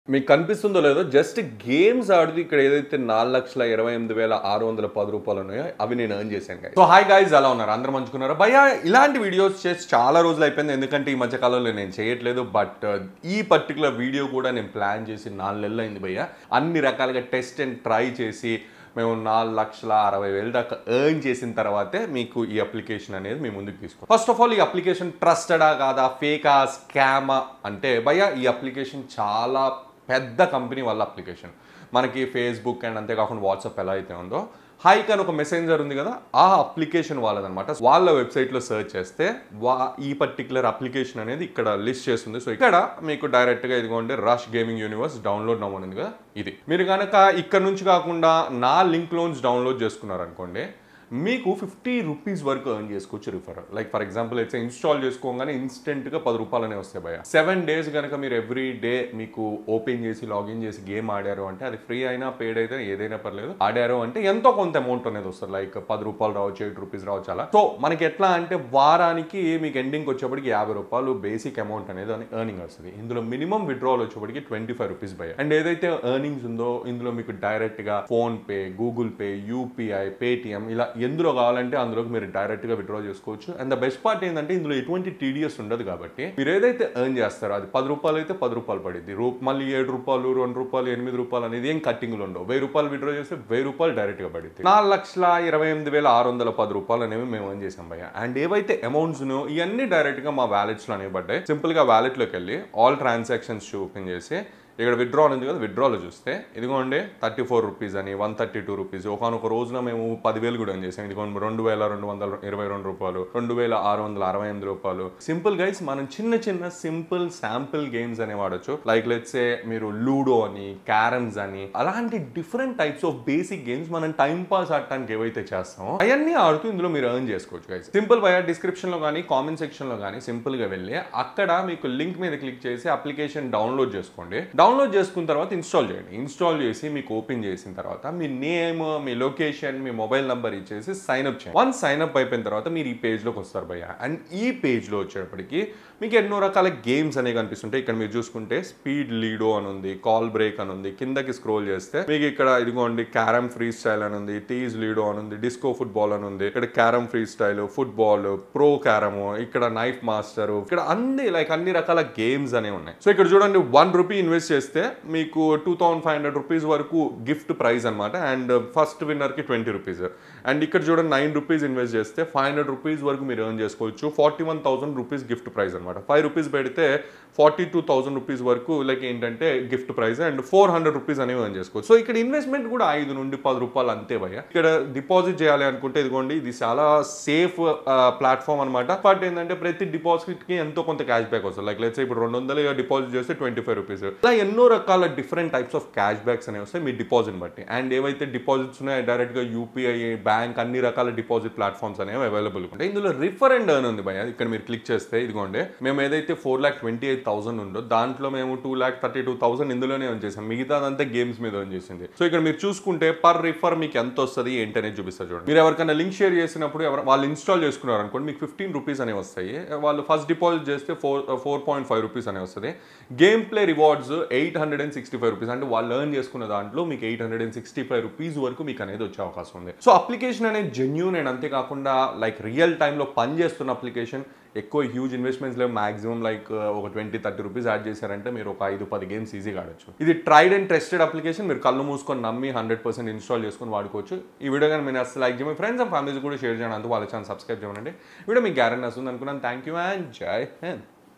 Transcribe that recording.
మీకు కనిపిస్తుందో లేదో జస్ట్ గేమ్స్ ఆడుతూ ఇక్కడ ఏదైతే నాలుగు లక్షల ఇరవై ఎనిమిది వేల ఆరు వందల పది రూపాయలు ఉన్నాయో అవి నేను ఎర్న్ చేశాను guys. సో హాయ్ గైజ్ ఎలా ఉన్నారు అందరూ మంచుకున్నారు భయ్యా ఇలాంటి వీడియోస్ చేసి చాలా రోజులు అయిపోయింది ఎందుకంటే ఈ మధ్య కాలంలో నేను చేయట్లేదు బట్ ఈ పర్టికులర్ వీడియో కూడా నేను ప్లాన్ చేసి నాలుగు నెలలు అయింది భయ్యా అన్ని రకాలుగా టెస్ట్ అండ్ ట్రై చేసి మేము నాలుగు లక్షల అరవై వేలు దాకా ఎర్న్ చేసిన తర్వాతే మీకు ఈ అప్లికేషన్ అనేది మేము ముందుకు తీసుకో ఫస్ట్ ఆఫ్ ఆల్ ఈ అప్లికేషన్ ట్రస్టెడా కాదా ఫేకా స్కామా అంటే భయ్యా ఈ అప్లికేషన్ చాలా పెద్ద కంపెనీ వాళ్ళ అప్లికేషన్ మనకి ఫేస్బుక్ అండ్ అంతేకాకుండా వాట్సాప్ ఎలా అయితే ఉందో హైక్ అని ఒక మెసెంజర్ ఉంది కదా ఆ అప్లికేషన్ వాళ్ళదనమాట వాళ్ళ వెబ్సైట్లో సెర్చ్ చేస్తే వా ఈ పర్టికులర్ అప్లికేషన్ అనేది ఇక్కడ లిస్ట్ చేస్తుంది సో ఇక్కడ మీకు డైరెక్ట్గా ఇదిగోండి రష్ గేమింగ్ యూనివర్స్ డౌన్లోడ్ నమోనింది కదా ఇది మీరు కనుక ఇక్కడ నుంచి కాకుండా నా లింక్ లోన్స్ డౌన్లోడ్ చేసుకున్నారనుకోండి మీకు ఫిఫ్టీ రూపీస్ వరకు ఎర్న్ చేసుకోవచ్చు రిఫర్ లైక్ ఫర్ ఎగ్జాంపుల్ అయితే ఇన్స్టాల్ చేసుకోగానే ఇన్స్టెంట్గా పది రూపాయలనే వస్తాయి భయ సెవెన్ డేస్ కనుక మీరు ఎవ్రీ డే మీకు ఓపెన్ చేసి లాగిన్ చేసి గేమ్ ఆడారు అంటే అది ఫ్రీ అయినా పేడ్ అయితే ఏదైనా పర్లేదు ఆడారు అంటే ఎంతో కొంత అమౌంట్ అనేది వస్తుంది లైక్ పది రూపాయలు రావచ్చు ఎయిట్ రూపీస్ రావచ్చు అలా సో మనకి ఎట్లా అంటే వారానికి మీకు ఎండింగ్ వచ్చేప్పటికి యాభై రూపాయలు బేసిక్ అమౌంట్ అనేది ఎర్నింగ్ వస్తుంది ఇందులో మినిమం విడ్రాల్ వచ్చేప్పటికి ట్వంటీ ఫైవ్ రూపీస్ భయ అండ్ ఏదైతే ఎర్నింగ్స్ ఉందో ఇందులో మీకు డైరెక్ట్ గా PhonePe Google Pay UPI Paytm ఇలా ఎందులో కావాలంటే అందులోకి మీరు డైరెక్ట్ గా విత్డ్రా చేసుకోవచ్చు అండ్ ద బెస్ట్ పార్ట్ ఏంటంటే ఇందులో ఎటువంటి టీడీఎస్ ఉండదు కాబట్టి మీరు ఏదైతే ఎర్న్ చేస్తారో అది పది రూపాయలు అయితే పది రూపాయలు పడింది రూ మళ్ళీ ఏడు రూపాయలు రెండు రూపాయలు ఎనిమిది రూపాయలు అనేది ఏం కట్టింగ్లు ఉండవు వెయ్యి రూపాయలు విత్డ్రా చేస్తే వెయ్యి రూపాయలు డైరెక్ట్ గా పడింది నాలుగు లక్షల ఇరవై ఎనిమిది వేల ఆరు వందల పది రూపాయలు అనేవి మేము ఎర్న్ చేసాం భయ్య అండ్ ఏవైతే అమౌంట్స్ ఇవన్నీ డైరెక్ట్ గా మా వ్యాలెట్స్ లో అనేవి పడ్డాయి సింపుల్ గా వ్యాలెట్ లోకి వెళ్ళి ఆల్ ట్రాన్సాక్షన్స్ ఓపెన్ చేసి ఇక్కడ విత్డ్రా ఉంది కదా విత్డ్రాలో చూస్తే ఇదిగోండి థర్టీ ఫోర్ రూపీస్ అని వన్ థర్టీ టూ రూపీస్ ఒకనొక రోజున మేము పదివేలు కూడా earn చేసాం ఇదిగోండి రెండు వేల రెండు వందల ఇరవై రెండు రూపాయలు రెండు వేల ఆరు వందల అరవై ఎనిమిది రూపాయలు సింపుల్ గైస్ మనం చిన్న చిన్న సింపుల్ శాంపుల్ గేమ్స్ అనే వాడచ్చు లైక్ లెట్సే మీరు లూడో అని క్యారమ్స్ అని అలాంటి different types of basic games మనం టైం పాస్ ఆడటానికి ఏవైతే చేస్తామో అవన్నీ ఆడుతూ ఇందులో మీరు ఎర్న్ చేసుకోవచ్చు గైస్ సింపుల్ బయ డిస్క్రిప్షన్ లో కానీ కామెంట్ సెక్షన్ లో కానీ సింపుల్ గా వెళ్ళి అక్కడ మీకు లింక్ మీద క్లిక్ చేసి అప్లికేషన్ డౌన్లోడ్ చేసుకోండి డౌన్లోడ్ చేసుకున్న తర్వాత ఇన్స్టాల్ చేయండి ఇన్స్టాల్ చేసి మీకు ఓపెన్ చేసిన తర్వాత మీ నేమ్ మీ లొకేషన్ మీ మొబైల్ నంబర్ ఇచ్చేసి సైన్ అప్ చేయండి వన్స్ సైన్ అప్ అయిపోయిన తర్వాత మీరు ఈ పేజ్ లోకి వస్తారు భయ్య అండ్ ఈ పేజ్ లో వచ్చేటప్పటికి మీకు ఎన్నో రకాల గేమ్స్ అనేవి కనిపిస్తుంటాయి ఇక్కడ మీరు చూసుకుంటే స్పీడ్ లీడో అని ఉంది కాల్ బ్రేక్ అని ఉంది కిందకి స్క్రోల్ చేస్తే మీకు ఇక్కడ ఇదిగోండి క్యారమ్ ఫ్రీ స్టైల్ అని ఉంది టీజ్ లీడో అని ఉంది డిస్కో ఫుట్బాల్ అని ఉంది ఇక్కడ carrom free style football pro carrom ఇక్కడ నైఫ్ మాస్టర్ ఇక్కడ అన్ని లైక్ అన్ని రకాల గేమ్స్ అనేవి ఉన్నాయి సో ఇక్కడ చూడండి వన్ రూపీ ఇన్వెస్ట్ చేస్తే మీకు two thousand five hundred rupees వరకు గిఫ్ట్ ప్రైజ్ అనమాట అండ్ ఫస్ట్ విన్నర్ కి ట్వంటీ రూపీస్ అండ్ ఇక్కడ చూడండి నైన్ రూపీస్ ఇన్వెస్ట్ చేస్తే ఫైవ్ హండ్రెడ్ రూపీస్ వరకు మీరు ఎర్న్ చేసుకోవచ్చు forty one thousand rupees gift prize అనమాట ఫైవ్ రూపీస్ పెడితే ఫార్టీ టూ థౌసండ్ రూపీస్ వరకు లైక్ ఏంటంటే gift prize and four hundred rupees అనేవి ఎర్న్ చేసుకోవచ్చు సో ఇక్కడ ఇన్వెస్ట్మెంట్ కూడా ఐదు నుండి పది రూపాయలు అంతే భయ్య ఇక్కడ డిపాజిట్ చేయాలి అనుకుంటే ఇదిగోండి ఇది చాలా సేఫ్ ప్లాట్ఫామ్ అనమాట బట్ ఏంటంటే ప్రతి డిపాజిట్ కి ఎంతో కొంత క్యాష్ బ్యాక్ వస్తుంది లైక్ లెట్స్ ఇప్పుడు రెండు వందలు డిపాజిట్ చేస్తే ట్వంటీ ఫైవ్ రూపీస్ ఇలా ఎన్నో రకాల different types of cash backs అనేవి వస్తాయి మీ డిపాజిట్ బట్టి అండ్ ఏవైతే డిపాజిట్స్ ఉన్నాయో డైరెక్ట్ గా యూపీఐ బ్యాంక్ అన్ని రకాల డిపాజిట్ ప్లాట్ఫామ్స్ అనేవి అవైలబుల్ ఉంటాయి ఇందులో రిఫర్ అండ్ ఎర్న్ ఉంది భయ ఇక్కడ మీరు క్లిక్ చేస్తే ఇదిగోండి మేము ఏదైతే four lakh twenty eight thousand ఉందో దాంట్లో మేము two lakh thirty two thousand ఇందులోనే ఎర్న్ చేసాం మిగతాదంతా గేమ్స్ మీద ఎర్న్ చేసింది సో ఇక్కడ మీరు చూసుకుంటే పర్ రిఫర్ మీకు ఎంత వస్తుంది ఏంటి అనేది చూపిస్తారు చూడండి మీరు ఎవరికైనా లింక్ షేర్ చేసినప్పుడు ఎవరు వాళ్ళు ఇన్స్టాల్ చేసుకున్నారు అనుకోండి మీకు ఫిఫ్టీన్ రూపీస్ అనేవి వస్తాయి వాళ్ళు ఫస్ట్ డిపాజిట్ చేస్తే four four point five rupees అనేవి వస్తుంది game play rewards eight hundred and sixty five rupees అంటే వాళ్ళు ఎర్న్ చేసుకున్న దాంట్లో మీకు eight hundred and sixty five rupees వరకు మీకు అనేది వచ్చే అవకాశం ఉంది సో అప్లికేషన్ అనేది జెన్యూన్ అండ్ అంతేకాకుండా లైక్ రియల్ టైంలో పని చేస్తున్న అప్లికేషన్ ఎక్కువ హ్యూజ్ ఇన్వెస్ట్మెంట్స్ లేవు మాక్సిమం లైక్ ఒక ట్వంటీ థర్టీ రూపీస్ యాడ్ చేశారంటే మీరు ఒక ఐదు పది గేమ్స్ ఈజీగా ఆడొచ్చు ఇది ట్రైడ్ అండ్ టెస్టెడ్ అప్లికేషన్ మీరు కళ్ళు మూసుకొని నమ్మి హండ్రెడ్ పర్సెంట్ ఇన్స్టాల్ చేసుకొని వాడుకోవచ్చు ఈ వీడియో కానీ మీరు అసలు లైక్ చేయమని ఫ్రెండ్స్ అండ్ ఫ్యామిలీస్ కూడా షేర్ చేయండి అంతా వాళ్ళ ఛానల్ సబ్స్క్రైబ్ చేయమండి వీడియో మీకు గ్యారెంటీ వస్తుంది అనుకున్నాను థ్యాంక్ యూ అండ్ జై హింద్